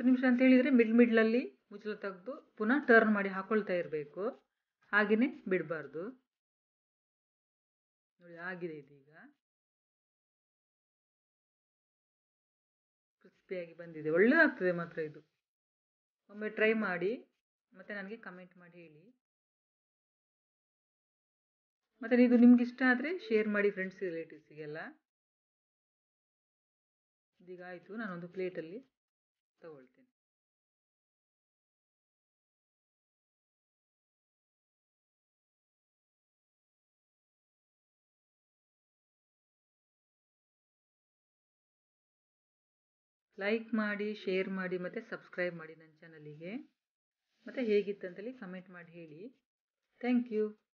ನಿಮಿಷ ಅಂತ ಹೇಳಿದರೆ ಮಿಡ್ ಮಿಡ್ಲಲ್ಲಿ ಮುಚ್ಚಳ ತೆಗೆದು ಪುನಃ ಟರ್ನ್ ಮಾಡಿ ಹಾಕೊಳ್ತಾ ಇರಬೇಕು ಹಾಗೆಯೇ ಬಿಡಬಾರ್ದು ನೋಡಿ ಆಗಿದೆ ಇದೀಗ ಕ್ರಿಸ್ಪಿಯಾಗಿ ಬಂದಿದೆ ಒಳ್ಳೆಯದಾಗ್ತದೆ ಮಾತ್ರ ಇದು ಒಮ್ಮೆ ಟ್ರೈ ಮಾಡಿ ಮತ್ತು ನನಗೆ ಕಮೆಂಟ್ ಮಾಡಿ ಹೇಳಿ ಮತ್ತು ಇದು ನಿಮ್ಗೆ ಇಷ್ಟ ಆದರೆ ಶೇರ್ ಮಾಡಿ ಫ್ರೆಂಡ್ಸ್ ರಿಲೇಟಿವ್ಸಿಗೆಲ್ಲ ಇದೀಗ ಆಯಿತು ನಾನೊಂದು ಪ್ಲೇಟಲ್ಲಿ ತಗೊಳ್ತೇನೆ ಲೈಕ್ ಮಾಡಿ ಶೇರ್ ಮಾಡಿ ಮತ್ತು ಸಬ್ಸ್ಕ್ರೈಬ್ ಮಾಡಿ ನನ್ನ ಚಾನಲಿಗೆ ಮತ್ತು ಹೇಗಿತ್ತಂತೇಳಿ ಕಮೆಂಟ್ ಮಾಡಿ ಹೇಳಿ ಥ್ಯಾಂಕ್ ಯು